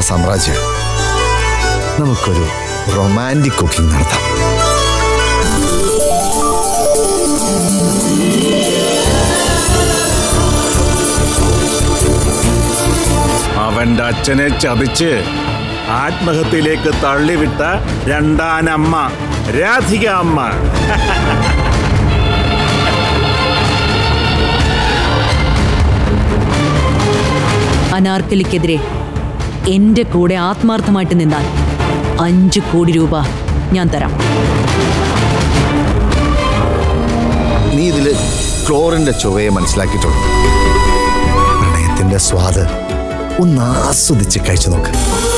സാമ്രാജ്യം നമുക്കൊരു romantic cooking നടത്താം അവന്റെ അച്ഛനെ ചതിച്ച് ആത്മഹത്യയിലേക്ക് തള്ളിവിട്ട രണ്ടാനമ്മ രാധിക അമ്മ അനാർക്കലിക്കെതിരെ എന്റെ കൂടെ ആത്മാർത്ഥമായിട്ട് നിന്നാൽ അഞ്ച് കോടി രൂപ ഞാൻ തരാം നീ ഇതില് ക്ലോറിന്റെ ചൊവ്വയെ മനസ്സിലാക്കിയിട്ടുള്ളൂ പ്രണയത്തിന്റെ സ്വാദ് ഒന്ന് ആസ്വദിച്ച് കഴിച്ചു നോക്ക്